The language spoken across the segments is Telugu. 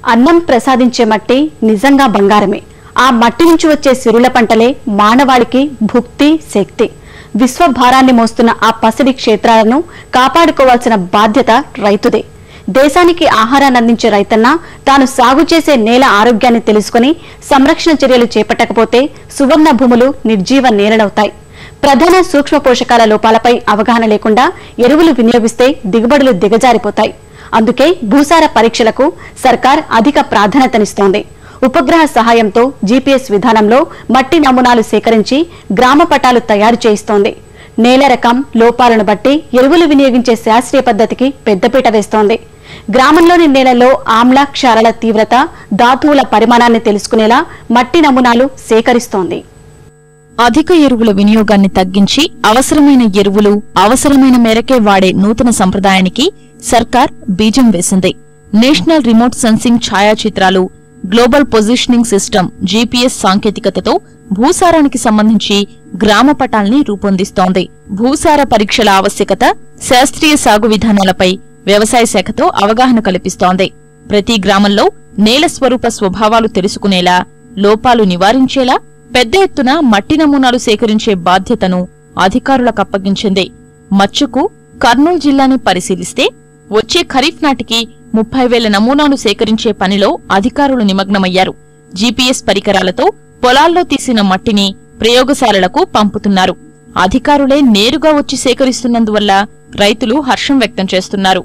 అన్నం ప్రసాదించే మట్టి నిజంగా బంగారమే ఆ మట్టి నుంచి వచ్చే సిరుల పంటలే మానవాళికి భుక్తి శక్తి విశ్వభారాన్ని మోస్తున్న ఆ పసిడి క్షేత్రాలను కాపాడుకోవాల్సిన బాధ్యత రైతుదే దేశానికి ఆహారాన్ని అందించే రైతన్న తాను సాగు చేసే నేల ఆరోగ్యాన్ని తెలుసుకుని సంరక్షణ చర్యలు చేపట్టకపోతే సువర్ణ భూములు నిర్జీవ నేలలవుతాయి ప్రధాన సూక్ష్మ పోషకాల లోపాలపై అవగాహన లేకుండా ఎరువులు వినియోగిస్తే దిగుబడులు దిగజారిపోతాయి అందుకే భూసార పరీక్షలకు సర్కార్ అధిక ప్రాధాన్యతనిస్తోంది ఉపగ్రహ సహాయంతో జీపీఎస్ విధానంలో మట్టి నమూనాలు సేకరించి గ్రామ పటాలు తయారు చేయిస్తోంది నేల రకం లోపాలను బట్టి ఎరువులు వినియోగించే శాస్త్రీయ పద్ధతికి పెద్దపీట వేస్తోంది గ్రామంలోని నేలలో ఆమ్ల క్షారాల తీవ్రత ధాతువుల పరిమాణాన్ని తెలుసుకునేలా మట్టి నమూనాలు సేకరిస్తోంది అధిక ఎరువుల వినియోగాన్ని తగ్గించి అవసరమైన ఎరువులు అవసరమైన మేరకే వాడే నూతన సంప్రదాయానికి సర్కార్ బీజం వేసింది నేషనల్ రిమోట్ సెన్సింగ్ ఛాయాచిత్రాలు గ్లోబల్ పొజిషనింగ్ సిస్టమ్ జీపీఎస్ సాంకేతికతతో భూసారానికి సంబంధించి గ్రామ పటాల్ని రూపొందిస్తోంది భూసార పరీక్షల ఆవశ్యకత శాస్త్రీయ సాగు విధానాలపై వ్యవసాయ శాఖతో అవగాహన కల్పిస్తోంది ప్రతి గ్రామంలో నేల స్వరూప స్వభావాలు తెలుసుకునేలా లోపాలు నివారించేలా పెద్ద ఎత్తున మట్టి నమూనాలు సేకరించే బాధ్యతను అధికారులకు అప్పగించింది మచ్చుకు కర్నూలు జిల్లాని పరిశీలిస్తే వచ్చే ఖరీఫ్ నాటికి ముప్పై వేల నమూనాలు సేకరించే పనిలో అధికారులు నిమగ్నమయ్యారు జీపీఎస్ పరికరాలతో పొలాల్లో తీసిన మట్టిని ప్రయోగశాలలకు పంపుతున్నారు అధికారులే నేరుగా వచ్చి సేకరిస్తున్నందువల్ల రైతులు హర్షం వ్యక్తం చేస్తున్నారు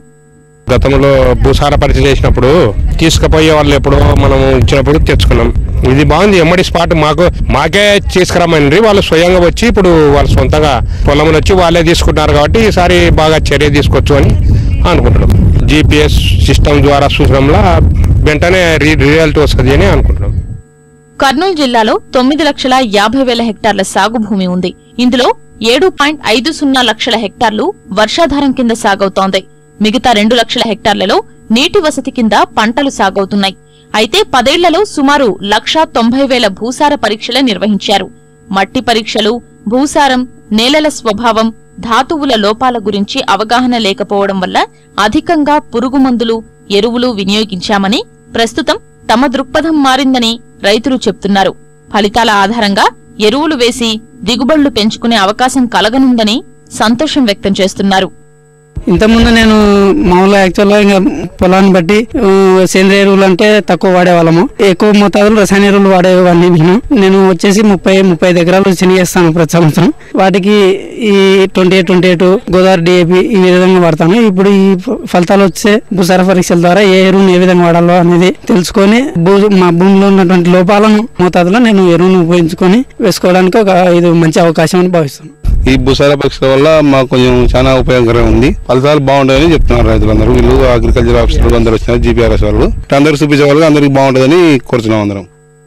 గతంలో భూసార పరీక్ష చేసినప్పుడు తీసుకుపోయే వాళ్ళు ఎప్పుడో మనం ఇచ్చినప్పుడు తెచ్చుకున్నాం ఇది బాగుంది ఎమ్మడి స్పాట్ మాకు మాకే తీసుకురమ్మని వాళ్ళు స్వయంగా వచ్చి ఇప్పుడు వాళ్ళు సొంతంగా పొలం వచ్చి వాళ్ళే తీసుకుంటున్నారు కాబట్టి ఈసారి బాగా చర్య తీసుకోవచ్చు అని అనుకుంటున్నాం జీపీఎస్ సిస్టమ్ ద్వారా చూసడంలో వెంటనే రి రిజల్ట్ వస్తుంది అని అనుకుంటున్నాం కర్నూలు జిల్లాలో తొమ్మిది లక్షల యాభై వేల హెక్టార్ల సాగు భూమి ఉంది ఇందులో ఏడు పాయింట్ ఐదు సున్నా లక్షల హెక్టార్లు వర్షాధారం కింద సాగవుతోంది మిగతా రెండు లక్షల హెక్టార్లలో నీటి వసతి కింద పంటలు సాగవుతున్నాయి అయితే పదేళ్లలో సుమారు లక్షా తొంభై వేల భూసార పరీక్షలు నిర్వహించారు మట్టి పరీక్షలు భూసారం నేలల స్వభావం ధాతువుల లోపాల గురించి అవగాహన లేకపోవడం వల్ల అధికంగా పురుగుమందులు ఎరువులు వినియోగించామని ప్రస్తుతం తమ దృక్పథం మారిందని రైతులు చెప్తున్నారు ఫలితాల ఆధారంగా ఎరువులు వేసి దిగుబడులు పెంచుకునే అవకాశం కలగనుందని సంతోషం వ్యక్తం చేస్తున్నారు ఇంతకుముందు నేను మామూలుగా యాక్చువల్గా ఇంకా పొలాన్ని బట్టి ఆ, సేంద్రియ ఎరువులు అంటే తక్కువ వాడేవాళ్ళము ఎక్కువ మోతాదులో రసాయన ఎరువులు వాడేవాడిని నేను నేను వచ్చేసి ముప్పై ముప్పై ఐదు ఎకరాలు శనిగేస్తాను ప్రతి సంవత్సరం వాటికి ఈ twenty eight twenty eight Godavari DAP ఈ విధంగా వాడతాను ఇప్పుడు ఈ ఫ- ఫలితాలు వచ్చే భూసార పరీక్షల ద్వారా ఏ ఎరువును ఏ విధంగా వాడాలో అనేది తెలుసుకొని భూ మా భూమిలో ఉన్నటువంటి లోపాలను మోతాదులో నేను ఎరువును ఉపయోగించుకొని వేసుకోవడానికి ఒక ఇది మంచి అవకాశం అని భావిస్తున్నాను ఈ భూసార పరీక్షల వల్ల మాకు కొంచెం చాలా ఉపయోగకరంగా ఉంది ఫలితాలు బాగుంటాయని చెప్తున్నారు రైతులందరూ వీళ్ళు అగ్రికల్చర్ ఆఫీసర్లు అందరూ వచ్చినారు జీపీఆర్ఎస్ వాళ్ళు అందరూ చూపించే వాళ్ళు అందరికి బాగుంటుందని కోరుతున్నాం అందరం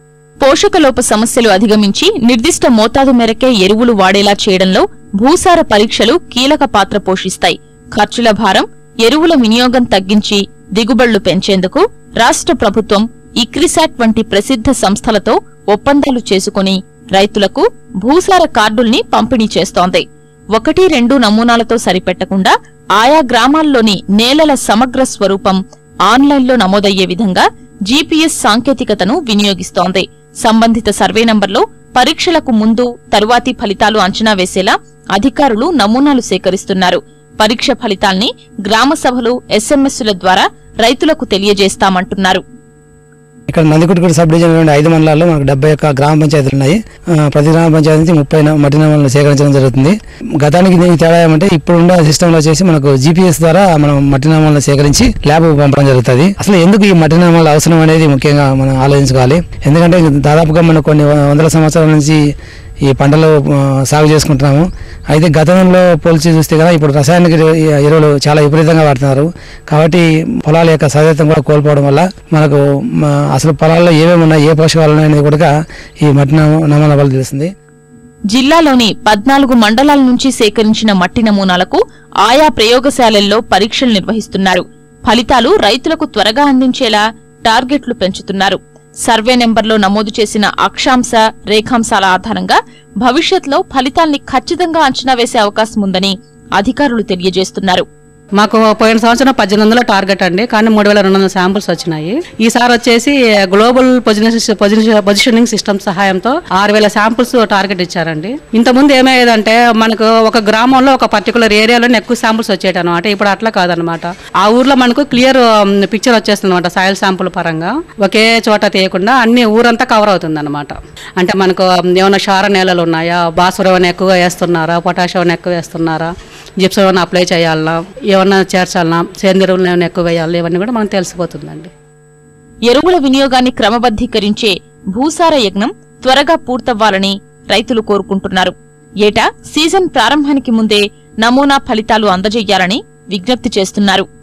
పోషకలోప సమస్యలు అధిగమించి నిర్దిష్ట మోతాదు మేరకే ఎరువులు వాడేలా చేయడంలో భూసార పరీక్షలు కీలక పాత్ర పోషిస్తాయి ఖర్చుల భారం ఎరువుల వినియోగం తగ్గించి దిగుబడులు పెంచేందుకు రాష్ట్ర ప్రభుత్వం ఇక్రిసాట్ వంటి ప్రసిద్ధ సంస్థలతో ఒప్పందాలు చేసుకుని రైతులకు భూసార కార్డుల్ని పంపిణీ చేస్తోంది ఒకటి రెండు నమూనాలతో సరిపెట్టకుండా ఆయా గ్రామాల్లోని నేలల సమగ్ర స్వరూపం ఆన్లైన్లో నమోదయ్యే విధంగా జీపీఎస్ సాంకేతికతను వినియోగిస్తోంది సంబంధిత సర్వే నంబర్లో పరీక్షలకు ముందు తరువాతి ఫలితాలు అంచనా వేసేలా అధికారులు నమూనాలు సేకరిస్తున్నారు పరీక్ష ఫలితాల్ని గ్రామ సభలు ఎస్ఎంఎస్ల ద్వారా రైతులకు తెలియజేస్తామంటున్నారు ఇక్కడ నందికుట్టుకూరు సబ్ డివిజన్ నుండి ఐదు మండలాల్లో మనకు డెబ్బై ఒక్క గ్రామ పంచాయతీలు ఉన్నాయి ఆ, ప్రతి గ్రామ పంచాయతీ నుంచి ముప్పై న- మట్టి నమూనాలను సేకరించడం జరుగుతుంది గతానికి దీనికి తేడా ఏమంటే ఇప్పుడున్న సిస్టంలో వచ్చేసి మనకు జీపీఎస్ ద్వారా మనం మట్టి నమూనాలను సేకరించి ల్యాబ్ పంపడం జరుగుతుంది అసలు ఎందుకు ఈ మట్టి నమూనాలు అవసరం అనేది ముఖ్యంగా మనం ఆలోచించుకోవాలి ఎందుకంటే దాదాపుగా మనం కొన్ని వ- వందల సంవత్సరాల నుంచి ఈ పంటలు ఆ, సాగు చేసుకుంటున్నాము అయితే గతంలో పోల్చి చూస్తే కదా ఇప్పుడు రసాయనిక ఎరు- ఎరువులు చాలా విపరీతంగా వాడుతున్నారు కాబట్టి పొలాల యొక్క సహజత్వం కూడా కోల్పోవడం వల్ల మనకు మ, అసలు పొలాల్లో ఏమేమి ఉన్నాయి ఏ పోషకాలు ఉన్నాయి అనేది కూడా ఈ మట్టి నమూ- నమూనా వల్ల తెలుస్తుంది జిల్లాలోని పద్నాలుగు మండలాల నుంచి సేకరించిన మట్టి నమూనాలకు ఆయా ప్రయోగశాలల్లో పరీక్షలు నిర్వహిస్తున్నారు ఫలితాలు రైతులకు త్వరగా అందించేలా టార్గెట్లు పెంచుతున్నారు సర్వే నెంబర్లో నమోదు చేసిన అక్షాంశ రేఖాంశాల ఆధారంగా భవిష్యత్లో ఫలితాల్ని ఖచ్చితంగా అంచనా వేసే అవకాశం ఉందని అధికారులు తెలియజేస్తున్నారు మాకు పోయిన సంవత్సరం పద్దెనిమిది వందల టార్గెట్ అండి కానీ మూడు వేల రెండు వందల శాంపుల్స్ వచ్చినాయి ఈసారి వచ్చేసి గ్లోబల్ పొజిషన్ పొజిషనింగ్ సిస్టమ్ సహాయంతో ఆరు వేల శాంపుల్స్ టార్గెట్ ఇచ్చారండి ఇంతకుముందు ఏమయ్యేదంటే మనకు ఒక గ్రామంలో ఒక పర్టికులర్ ఏరియాలో ఎక్కువ శాంపుల్స్ వచ్చేటి అనమాట ఇప్పుడు అట్లా కాదనమాట ఆ ఊర్లో మనకు క్లియర్ పిక్చర్ వచ్చేస్తుంది అనమాట సాయిల్ శాంపుల్ పరంగా ఒకే చోట తీయకుండా అన్ని ఊరంతా కవర్ అవుతుంది అనమాట అంటే మనకు ఏమైనా క్షార నేలలు ఉన్నాయా భాస్వరం ఏమైనా ఎక్కువగా వేస్తున్నారా పొటాషియం ఏమైనా ఎక్కువ వేస్తున్నారా జిప్సం ఏమైనా అప్లై చేయాలన్నా ఏమన్నా చేర్చాలన్నా సేంద్రియ ఏమైనా ఎక్కువ వేయాలి ఇవన్నీ కూడా మనకు తెలిసిపోతుందండి ఎరువుల వినియోగాన్ని క్రమబద్ధీకరించే భూసార యజ్ఞం త్వరగా పూర్తవ్వాలని రైతులు కోరుకుంటున్నారు ఏటా సీజన్ ప్రారంభానికి ముందే నమూనా ఫలితాలు అందజేయాలని విజ్ఞప్తి చేస్తున్నారు